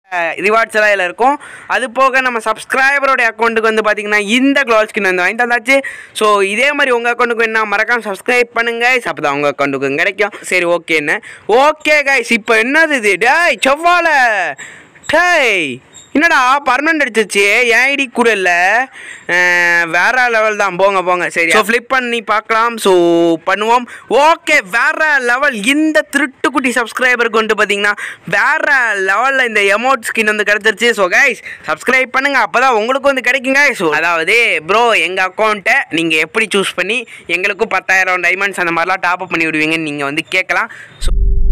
rewards எல்லாம் இதில் இருக்கும் அது போக நம்ம சப்ஸ்கிரைபரோட அக்கௌண்ட்டுக்கு வந்து பார்த்தீங்கன்னா இந்த க்ளோவ் ஸ்கின் வந்து வாங்கி தந்தாச்சு ஸோ இதே மாதிரி உங்கள் அக்கௌண்ட்டுக்கு என்ன மறக்காம சப்ஸ்கிரைப் பண்ணுங்க அப்போ தான் உங்கள் அக்கௌண்ட்டுக்கு கிடைக்கும் சரி ஓகேன்னு ஓகே கைஸ் இப்போ என்னது இது டேய் செவ்வாழை டேய் என்னடா பர்மனண்ட் அடிச்சிச்சு என் ஐடி கூட இல்லை வேற லெவல் தான் போங்க போங்க சரி ஸோ ஃப்ளிப் பண்ணி பார்க்கலாம் ஸோ பண்ணுவோம் ஓகே வேற லெவல் இந்த திருட்டுக்குட்டி சப்ஸ்கிரைபருக்கு வந்து பார்த்தீங்கன்னா வேற லெவலில் இந்த எமௌண்ட் ஸ்கின் வந்து கிடச்சிருச்சு ஸோ கைஸ் சப்ஸ்கிரைப் பண்ணுங்க அப்போ தான் உங்களுக்கு வந்து கிடைக்குங்க ஸோ அதாவது ப்ரோ எங்கள் அக்கௌண்ட்டை நீங்கள் எப்படி சூஸ் பண்ணி எங்களுக்கும் பத்தாயிரம் டைமண்ட்ஸ் அந்த மாதிரிலாம் டாப் அப் பண்ணி விடுவீங்கன்னு நீங்கள் வந்து கேட்கலாம் ஸோ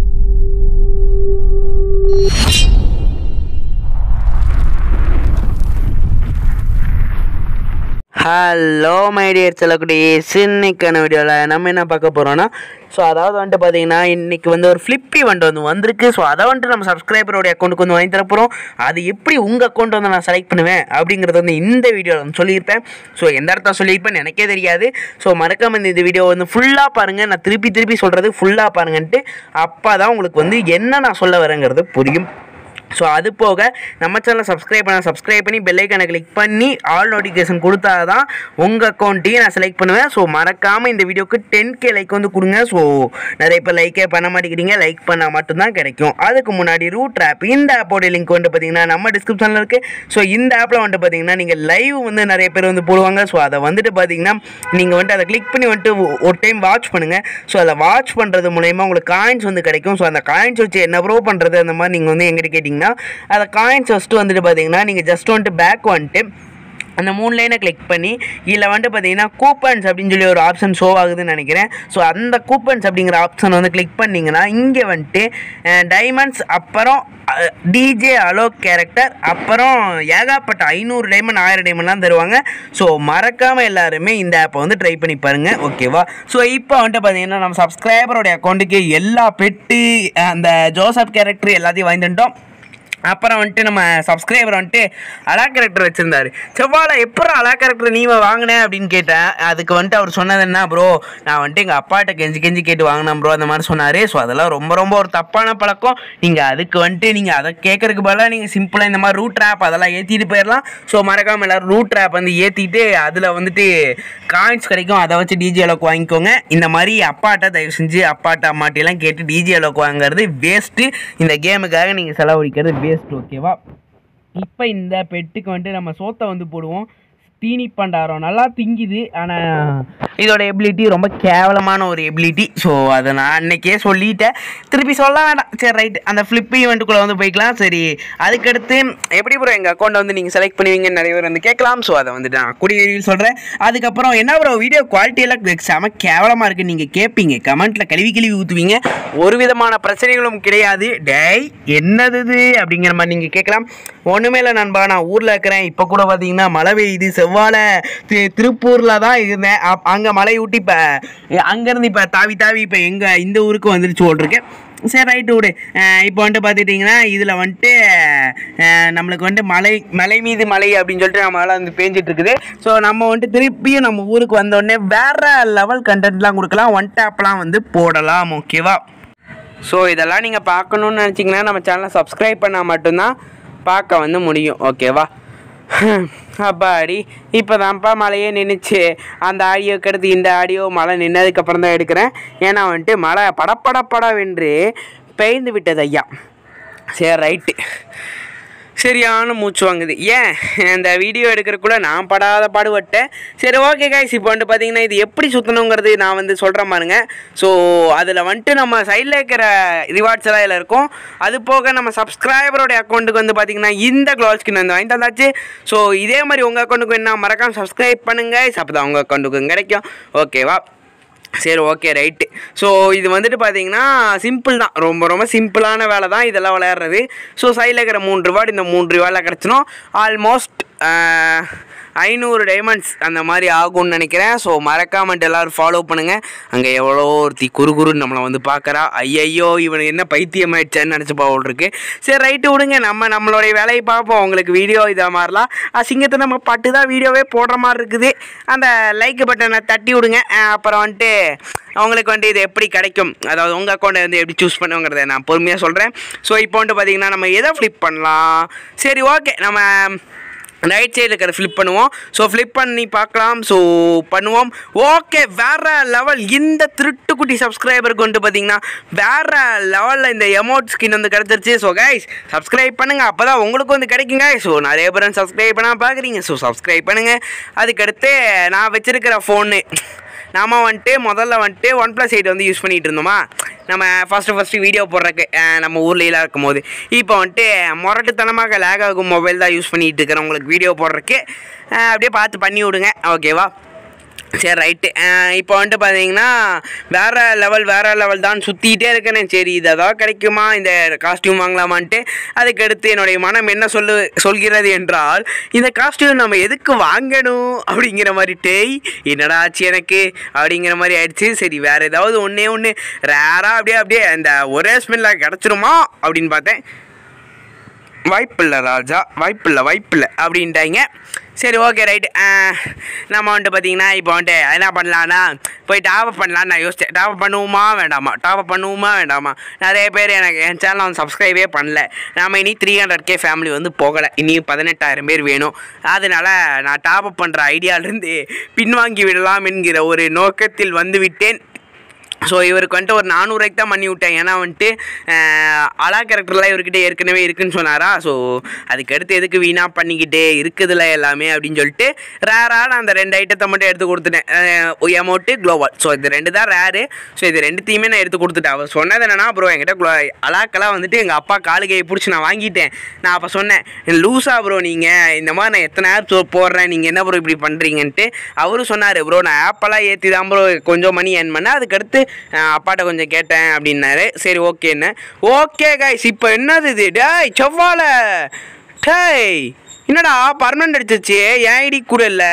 ஹலோ மை டியர் செல்லக்குட்டீஸ் இன்னைக்கான வீடியோவில் நம்ம என்ன பார்க்க போகிறோம்னா ஸோ அதாவது வந்துட்டு பார்த்தீங்கன்னா இன்றைக்கி வந்து ஒரு ஃப்ளிப்பி வந்துட்டு வந்து வந்திருக்கு ஸோ அதை வந்துட்டு நம்ம சப்ஸ்கிரைபரோட அக்கௌண்ட்டுக்கு வந்து வாங்கி தர போகிறோம் அது எப்படி உங்கள் அக்கௌண்ட் வந்து நான் செலக்ட் பண்ணுவேன் அப்படிங்கிறது வந்து இந்த வீடியோவில் வந்து சொல்லியிருப்பேன் ஸோ எந்த இடத்த சொல்லியிருப்பேன் எனக்கே தெரியாது ஸோ மறக்காம இந்த வீடியோ வந்து ஃபுல்லாக பாருங்கள் நான் திருப்பி திருப்பி சொல்கிறது ஃபுல்லாக பாருங்கன்ட்டு அப்போ தான் உங்களுக்கு வந்து என்ன நான் சொல்ல வரேங்கிறது புரியும் ஸோ அது போக நம்ம சேனலை சப்ஸ்கிரைப் பண்ண சப்ஸ்கிரைப் பண்ணி பெல் ஐக்கானை கிளிக் பண்ணி ஆல் நோட்டிஃபிகேஷன் கொடுத்தா தான் உங்கள் அக்கௌண்ட்டையும் நான் செலக்ட் பண்ணுவேன் ஸோ மறக்காமல் இந்த வீடியோக்கு டென் கே லைக் வந்து கொடுங்க ஸோ நிறைய பேர் லைக்கே பண்ண மாட்டேங்கிறீங்க லைக் பண்ணால் மட்டும்தான் கிடைக்கும் அதுக்கு முன்னாடி ரூட் ஆப் இந்த ஆப்போட லிங்க் வந்து பார்த்தீங்கன்னா நம்ம டிஸ்கிரிப்ஷனில் இருக்குது ஸோ இந்த ஆப்பில் வந்துட்டு பார்த்தீங்கன்னா நீங்கள் லைவ் வந்து நிறைய பேர் வந்து போடுவாங்க ஸோ அதை வந்துட்டு பார்த்தீங்கன்னா நீங்கள் வந்துட்டு அதை கிளிக் பண்ணி வந்துட்டு ஒ- ஒரு டைம் வாட்ச் பண்ணுங்கள் ஸோ அதை வாட்ச் பண்ணுறது மூலயமா உங்களுக்கு காயின்ஸ் வந்து கிடைக்கும் ஸோ அந்த காயின்ஸ் வச்சு என்ன ப்ரோ பண்ணுறது அந்த மாதிரி நீங்கள் வந்து எங்கிட்ட கேட்டிங்கன்னா அதை காயின்ஸ் ஃபஸ்ட்டு வந்துட்டு பார்த்தீங்கன்னா நீங்கள் ஜஸ்ட் வந்துட்டு பேக் வந்துட்டு அந்த மூணு லைனை கிளிக் பண்ணி இதில் வந்துட்டு பார்த்தீங்கன்னா கூப்பன்ஸ் அப்படின்னு சொல்லி ஒரு ஆப்ஷன் ஷோ ஆகுதுன்னு நினைக்கிறேன் ஸோ அந்த கூப்பன்ஸ் அப்படிங்கிற ஆப்ஷன் வந்து கிளிக் பண்ணிங்கன்னா இங்கே வந்துட்டு டைமண்ட்ஸ் அப்புறம் டிஜே அலோ கேரக்டர் அப்புறம் ஏகாப்பட்ட ஐநூறு டைமண்ட் ஆயிரம் டைமண்ட்லாம் தருவாங்க ஸோ மறக்காமல் எல்லாருமே இந்த ஆப்பை வந்து ட்ரை பண்ணி பாருங்கள் ஓகேவா ஸோ இப்போ வந்துட்டு பார்த்தீங்கன்னா நம்ம சப்ஸ்கிரைபரோட அக்கௌண்ட்டுக்கு எல்லா பெட்டு அந்த ஜோசப் கேரக்டர் எல்லாத்தையும் வாங்கிட்டோம் அப்புறம் வந்துட்டு நம்ம சப்ஸ்கிரைபர் வந்துட்டு அலா கேரக்டர் வச்சுருந்தாரு செவ்வாழை எப்போ அலா கேரக்டர் நீ வாங்கினேன் அப்படின்னு கேட்டேன் அதுக்கு வந்துட்டு அவர் சொன்னது என்ன ப்ரோ நான் வந்துட்டு எங்கள் அப்பாட்ட கெஞ்சி கெஞ்சி கேட்டு வாங்கினேன் ப்ரோ அந்த மாதிரி சொன்னார் ஸோ அதெல்லாம் ரொம்ப ரொம்ப ஒரு தப்பான பழக்கம் நீங்கள் அதுக்கு வந்துட்டு நீங்கள் அதை கேட்கறதுக்கு பதிலாக நீங்கள் சிம்பிளாக இந்த மாதிரி ரூட் ஆப் அதெல்லாம் ஏற்றிட்டு போயிடலாம் ஸோ மறக்காமல் எல்லோரும் ரூட் ஆப் வந்து ஏற்றிட்டு அதில் வந்துட்டு காயின்ஸ் கிடைக்கும் அதை வச்சு டிஜே அளவுக்கு வாங்கிக்கோங்க இந்த மாதிரி அப்பாட்ட தயவு செஞ்சு அப்பாட்ட அம்மாட்டியெல்லாம் கேட்டு டிஜே அளவுக்கு வாங்குறது வேஸ்ட்டு இந்த கேமுக்காக நீங்கள் செலவழிக்கிறது வேஸ்ட் ஓகேவா இப்போ இந்த பெட்டுக்கு வந்துட்டு நம்ம சோத்தை வந்து போடுவோம் தீனி பண்டாரம் நல்லா திங்குது ஆனால் இதோட எபிலிட்டி ரொம்ப கேவலமான ஒரு எபிலிட்டி ஸோ அதை நான் அன்னைக்கே சொல்லிட்டேன் திருப்பி சொல்ல வேண்டாம் சரி ரைட் அந்த ஃப்ளிப் ஈவெண்ட்டுக்குள்ளே வந்து போய்க்கலாம் சரி அதுக்கடுத்து எப்படி ப்ரோ எங்கள் அக்கௌண்ட்டை வந்து நீங்கள் செலக்ட் பண்ணுவீங்கன்னு நிறைய பேர் வந்து கேட்கலாம் ஸோ அதை வந்துட்டு நான் கூடிய விரைவில் சொல்கிறேன் அதுக்கப்புறம் என்ன ப்ரோ வீடியோ குவாலிட்டியெல்லாம் செம கேவலமாக இருக்குது நீங்கள் கேட்பீங்க கமெண்ட்டில் கழுவி கழுவி ஊற்றுவீங்க ஒரு விதமான பிரச்சனைகளும் கிடையாது டேய் என்னது இது அப்படிங்கிற மாதிரி நீங்கள் கேட்கலாம் ஒன்றுமே இல்லை நண்பா நான் ஊரில் இருக்கிறேன் இப்போ கூட பார்த்தீங்கன்னா மழை பெய்யுது செவ்வாழை தி திருப்பூரில் தான் இருந்தேன் அங்கே மழை ஊட்டி இப்போ அங்கேருந்து இப்போ தாவி தாவி இப்போ எங்கள் இந்த ஊருக்கு வந்துருச்சு ஓட்டிருக்கேன் சரி ரைட்டு விடு அஹ் இப்போ வந்துட்டு பார்த்துட்டிங்கன்னா இதில் வந்துட்டு அஹ் நம்மளுக்கு வந்துட்டு மலை மலை மீது மலை அப்படின்னு சொல்லிட்டு நம்ம மழை வந்து பேஞ்சிட்டு இருக்குது ஸோ நம்ம வந்துட்டு திருப்பியும் நம்ம ஊருக்கு வந்தோடனே வேற லெவல் கண்டென்ட்லாம் கொடுக்கலாம் ஒன் டேப்லாம் வந்து போடலாம் ஓகேவா ஸோ இதெல்லாம் நீங்கள் பார்க்கணுன்னு நினச்சிங்கன்னா நம்ம சேனலை சப்ஸ்கிரைப் பண்ணால் மட்டும்தான் பார்க்க வந்து முடியும் ஓகேவா அப்பாடி இப்போ தான்ப்பா மழையே நின்றுச்சு அந்த ஆடியோக்கு அடுத்து இந்த ஆடியோ மழை நின்னதுக்கப்புறம் தான் எடுக்கிறேன் ஏன்னா வந்துட்டு மழை படப்பட படவென்று பெய்ந்து விட்டது ஐயா சரி ரைட்டு சரியான மூச்சு வாங்குது ஏன் இந்த வீடியோ எடுக்கிறக்குள்ள நான் படாத பாடுபட்டேன் சரி ஓகே காய்ஸ் இப்போ வந்துட்டு பார்த்தீங்கன்னா இது எப்படி சுற்றணுங்கிறது நான் வந்து சொல்கிறேன் பாருங்க ஸோ அதில் வந்துட்டு நம்ம சைடில் இருக்கிற ரிவார்ட்ஸ் எல்லாம் இதில் இருக்கும் அது போக நம்ம சப்ஸ்கிரைபரோட அக்கௌண்ட்டுக்கு வந்து பார்த்தீங்கன்னா இந்த க்ளோவ் ஸ்கின் வந்து வாங்கி தந்தாச்சு ஸோ இதே மாதிரி உங்கள் அக்கௌண்ட்டுக்கு என்ன மறக்காம சப்ஸ்கிரைப் பண்ணுங்க அப்போ தான் உங்கள் அக்கௌண்ட்டுக்கு கிடைக்கும் ஓகேவா சரி ஓகே ரைட்டு ஸோ இது வந்துட்டு பார்த்தீங்கன்னா சிம்பிள் தான் ரொம்ப ரொம்ப சிம்பிளான வேலை தான் இதெல்லாம் விளையாடுறது ஸோ சைடில் இருக்கிற மூணு ரிவார்டு இந்த மூணு ரிவார்டில் கிடச்சிடும் ஆல்மோஸ்ட் ஐநூறு டைமண்ட்ஸ் அந்த மாதிரி ஆகும்னு நினைக்கிறேன் ஸோ மறக்காமட்டு எல்லோரும் ஃபாலோ பண்ணுங்கள் அங்கே எவ்வளோ ஒருத்தி குறுகுறுன்னு நம்மளை வந்து பார்க்குறா ஐயையோ இவனுக்கு என்ன பைத்தியம் ஆயிடுச்சேன்னு நினச்சி போல் இருக்கு சரி ரைட்டு விடுங்க நம்ம நம்மளுடைய வேலையை பார்ப்போம் உங்களுக்கு வீடியோ இதை மாதிரிலாம் அசிங்கத்தை நம்ம பட்டு தான் வீடியோவே போடுற மாதிரி இருக்குது அந்த லைக் பட்டனை தட்டி விடுங்க அஹ் அப்புறம் வந்துட்டு அவங்களுக்கு வந்துட்டு இது எப்படி கிடைக்கும் அதாவது உங்கள் அக்கௌண்ட்டை வந்து எப்படி சூஸ் பண்ணுங்கிறத நான் பொறுமையாக சொல்கிறேன் ஸோ இப்போ வந்துட்டு பார்த்தீங்கன்னா நம்ம எதை ஃப்ளிப் பண்ணலாம் சரி ஓகே நம்ம ரைட் சைடில் இருக்கிற ஃப்ளிப் பண்ணுவோம் ஸோ ஃப்ளிப் பண்ணி பார்க்கலாம் ஸோ பண்ணுவோம் ஓகே வேற லெவல் இந்த திருட்டுக்குட்டி சப்ஸ்கிரைபருக்கு வந்துட்டு பார்த்தீங்கன்னா வேற லெவலில் இந்த எமௌண்ட் ஸ்கின் வந்து கிடச்சிருச்சு ஸோ கைஸ் சப்ஸ்கிரைப் பண்ணுங்கள் அப்போ தான் உங்களுக்கு வந்து கிடைக்குங்க ஸோ நிறைய பேர் சப்ஸ்கிரைப் பண்ணால் பார்க்குறீங்க ஸோ சப்ஸ்கிரைப் பண்ணுங்கள் அதுக்கடுத்து நான் வச்சுருக்கிற ஃபோனு நாம வந்துட்டு முதல்ல வந்துட்டு ஒன் ப்ளஸ் எயிட் வந்து யூஸ் பண்ணிகிட்டு இருந்தோமா நம்ம ஃபஸ்ட்டு ஃபஸ்ட்டு வீடியோ போடுறக்கு அஹ், நம்ம ஊர்லலாம் இருக்கும்போது இப்போ வந்துட்டு முரட்டுத்தனமாக லேக் ஆகும் மொபைல் தான் யூஸ் பண்ணிகிட்டு இருக்கிறேன் உங்களுக்கு வீடியோ போடுறக்கு அஹ், அப்படியே பார்த்து பண்ணி விடுங்க ஓகேவா சரி ரைட்டு இப்போ வந்துட்டு பார்த்தீங்கன்னா வேறு லெவல் வேறு லெவல் தான் சுற்றிக்கிட்டே இருக்கேனே சரி இது ஏதாவது கிடைக்குமா இந்த காஸ்டியூம் வாங்கலாமான்ட்டு அதுக்கடுத்து என்னுடைய மனம் என்ன சொல்லு சொல்கிறது என்றால் இந்த காஸ்டியூம் நம்ம எதுக்கு வாங்கணும் அப்படிங்கிற மாதிரி டேய் என்னடா ஆச்சு எனக்கு அப்படிங்கிற மாதிரி ஆயிடுச்சு சரி வேறு ஏதாவது ஒன்றே ஒன்று ரேராக அப்படியே அப்படியே அந்த ஒரே ஸ்மெல்லில் கிடச்சிருமா அப்படின்னு பார்த்தேன் வாய்ப்பில்லை ராஜா வாய்ப்பில்லை வாய்ப்பில்லை அப்படின்ட்டாங்க சரி ஓகே ரைட்டு நம்ம வந்துட்டு பார்த்தீங்கன்னா இப்போ வந்துட்டு என்ன பண்ணலான்னா போய் டாப் பண்ணலான்னு நான் யோசித்தேன் டாப் பண்ணுவோமா வேண்டாமா டாப் பண்ணுவோமா வேண்டாமா நிறைய பேர் எனக்கு என் சேனலை வந்து சப்ஸ்கிரைபே பண்ணல நாம இனி த்ரீ ஹண்ட்ரட் கே ஃபேமிலி வந்து போகலை இனியும் பதினெட்டாயிரம் பேர் வேணும் அதனால் நான் டாப் அப் பண்ணுற ஐடியாவிலேருந்து பின்வாங்கி விடலாம் என்கிற ஒரு நோக்கத்தில் வந்து விட்டேன் ஸோ இவருக்கு வந்துட்டு ஒரு நானூறுக்கு தான் பண்ணி விட்டேன் ஏன்னா வந்துட்டு அஹ், அலா கேரக்டர்லாம் இவர்கிட்ட ஏற்கனவே இருக்குன்னு சொன்னாரா ஸோ அதுக்கடுத்து எதுக்கு வீணாக பண்ணிக்கிட்டே இருக்குதுல எல்லாமே அப்படின்னு சொல்லிட்டு ரேராக நான் அந்த ரெண்டு ஐட்டத்தை மட்டும் எடுத்து கொடுத்துட்டேன் எமௌண்ட்டு குளோபல் ஸோ இது ரெண்டு தான் ரேரு ஸோ இது ரெண்டுத்தையுமே நான் எடுத்து கொடுத்துட்டேன் அவர் சொன்னது என்னன்னா ப்ரோ என்கிட்ட குளோ அலாக்கெல்லாம் வந்துட்டு எங்கள் அப்பா காலு கையை பிடிச்சி நான் வாங்கிட்டேன் நான் அப்போ சொன்னேன் லூஸா ப்ரோ நீங்கள் இந்த மாதிரி நான் எத்தனை ஆப் போடுறேன் நீங்கள் என்ன ப்ரோ இப்படி பண்ணுறீங்கன்ட்டு அவரும் சொன்னார் ப்ரோ நான் ஆப்பெல்லாம் ஏற்றி தான் ப்ரோ கொஞ்சம் மணி ஏர்ன் பண்ணேன் அதுக்கடுத்து அஹ், அப்பாட்ட கொஞ்சம் கேட்டேன் அப்படின்னாரு சரி ஓகேன்னு ஓகே கைஸ் இப்போ என்னது இது டேய் செவ்வாழை டேய் என்னடா பர்மனெண்ட் அடிச்சிச்சு ஏன் ஐடி கூட இல்லை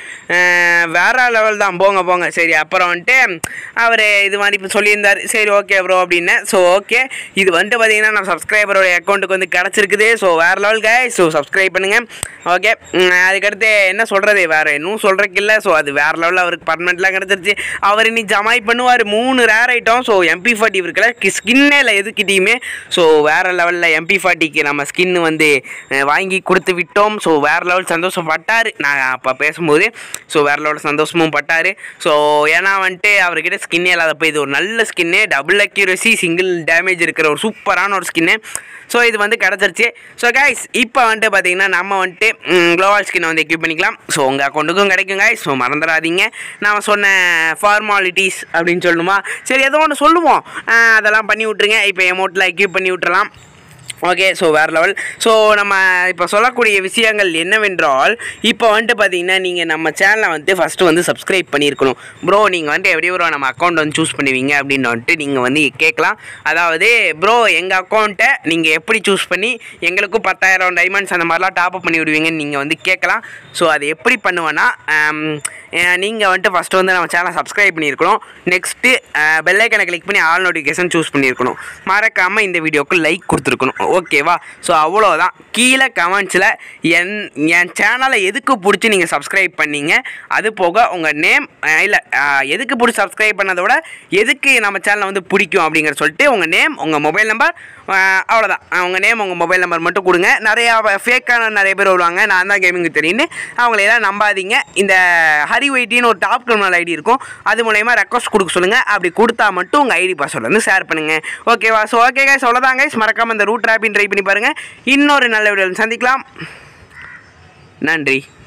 வேற லெவல் தான் போங்க போங்க சரி அப்புறம் வந்துட்டு அவர் இது மாதிரி இப்போ சொல்லியிருந்தார் சரி ஓகே ப்ரோ அப்படின்னு ஸோ ஓகே இது வந்துட்டு பார்த்தீங்கன்னா நம்ம சப்ஸ்கிரைபரோட அக்கௌண்ட்டுக்கு வந்து கிடச்சிருக்குது ஸோ வேற லெவல் கை ஸோ சப்ஸ்கிரைப் பண்ணுங்கள் ஓகே அதுக்கடுத்து என்ன சொல்கிறது வேறு இன்னும் சொல்கிறக்கு இல்லை ஸோ அது வேற லெவலில் அவருக்கு பர்மனெண்ட்லாம் கிடச்சிருச்சு அவர் இனி ஜமாய் பண்ணுவார் மூணு rare item so MP forty இருக்குல்ல ஸ்கின்னே இல்லை எதுக்கிட்டையுமே ஸோ வேற லெவலில் எம்பி ஃபார்ட்டிக்கு நம்ம ஸ்கின் வந்து அஹ், வாங்கி கொடுத்து விட்டோம் ஸோ வேற லெவல் சந்தோஷம் பட்டார் நான் அப்போ பேசும்போது ஸோ வேற லெவல் சந்தோஷமும் பட்டார் ஸோ ஏன்னா வந்துட்டு அவர்கிட்ட ஸ்கின்னே இல்லாதப்போ இது ஒரு நல்ல skin double accuracy single damage இருக்கிற ஒரு சூப்பரான ஒரு ஸ்கின்னு ஸோ இது வந்து கிடச்சிருச்சு ஸோ கைஸ் இப்போ வந்துட்டு பார்த்தீங்கன்னா நம்ம வந்துட்டு க்ளோவால் ஸ்கின் வந்து எக்யூப் பண்ணிக்கலாம் ஸோ உங்கள் அக்கௌண்ட்டுக்கும் கிடைக்கும் கைஸ் ஸோ மறந்துடாதீங்க நான் சொன்ன ஃபார்மாலிட்டிஸ் அப்படின்னு சொல்லணுமா சரி ஏதோ ஒன்று சொல்லுவோம் அஹ் அதெல்லாம் பண்ணி விட்ருங்க இப்போ எமௌண்ட்டில் எக்யூப் பண்ணி விட்டுறலாம் ஓகே ஸோ வேறு லெவல் ஸோ நம்ம இப்போ சொல்லக்கூடிய விஷயங்கள் என்னவென்றால் இப்போ வந்துட்டு பார்த்தீங்கன்னா நீங்கள் நம்ம சேனலை வந்து ஃபஸ்ட்டு வந்து சப்ஸ்கிரைப் பண்ணியிருக்கணும் ப்ரோ நீங்கள் வந்துட்டு எப்படி ப்ரோ நம்ம அக்கௌண்ட் வந்து சூஸ் பண்ணுவீங்க அப்படின்னு வந்துட்டு நீங்கள் வந்து கேட்கலாம் அதாவது ப்ரோ எங்கள் அக்கௌண்ட்டை நீங்கள் எப்படி சூஸ் பண்ணி எங்களுக்கும் பத்தாயிரம் டைமண்ட்ஸ் அந்த மாதிரிலாம் டாப் அப் பண்ணி விடுவீங்கன்னு நீங்கள் வந்து கேட்கலாம் ஸோ அது எப்படி பண்ணுவேன்னா நீங்கள் வந்துட்டு ஃபஸ்ட்டு வந்து நம்ம சேனலை சப்ஸ்கிரைப் பண்ணியிருக்கணும் நெக்ஸ்ட்டு பெல்லைக்கனை கிளிக் பண்ணி ஆல் நோட்டிஃபிகேஷன் சூஸ் பண்ணியிருக்கணும் மறக்காமல் இந்த வீடியோக்கு லைக் கொடுத்துருக்கணும் ஓகேவா ஸோ அவ்வளோதான் கீழே கமெண்ட்ஸில் என் என் சேனலை எதுக்கு பிடிச்சி நீங்கள் சப்ஸ்கிரைப் பண்ணீங்க அது போக உங்கள் நேம் இல்லை எதுக்கு பிடிச்சி சப்ஸ்கிரைப் பண்ணதை விட எதுக்கு நம்ம சேனலை வந்து பிடிக்கும் அப்படிங்கிற சொல்லிட்டு உங்கள் நேம் உங்கள் மொபைல் நம்பர் அவ்வளோதான் உங்கள் நேம் உங்கள் மொபைல் நம்பர் மட்டும் கொடுங்க நிறையா ஃபேக்கான நிறைய பேர் வருவாங்க நான் தான் கேமிங் தெரியும்னு அவங்களையெல்லாம் நம்பாதீங்க இந்த ஹரி வைட்டின்னு ஒரு டாப் கிரிமினல் ஐடி இருக்கும் அது மூலயமா ரெக்வஸ்ட் கொடுக்க சொல்லுங்கள் அப்படி கொடுத்தா மட்டும் உங்கள் ஐடி பாஸ்வேர்டு வந்து ஷேர் பண்ணுங்கள் ஓகேவா ஸோ ஓகே கைஸ் அவ்வளோதான் கைஸ் மறக்காமல் இந்த ரூட் ஆப்பின் ட்ரை பண்ணி பாருங்கள் இன்னொரு நல்ல வீடியோவில் சந்திக்கலாம் நன்றி